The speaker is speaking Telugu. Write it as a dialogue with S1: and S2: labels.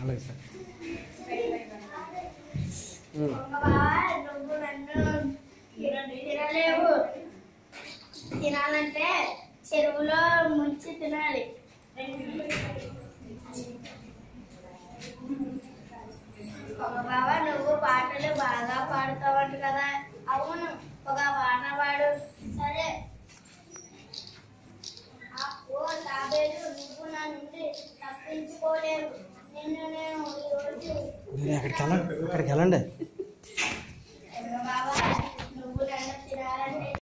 S1: అలాగే సార్
S2: నువ్వు నన్ను తినలేవు తినాలంటే చెరువులో ముంచి తినాలి ఒక బాబా నువ్వు పాటలు బాగా పాడుతావంట కదా అవును ఒక పాట పాడు సరే ఆ, ఓ తాబేలు నువ్వు నా నుండి తప్పించుకోలేవు నిన్ను నేను ఈరోజు
S1: మీరు ఎక్కడికి వెళ్ళండి అక్కడికి వెళ్ళండి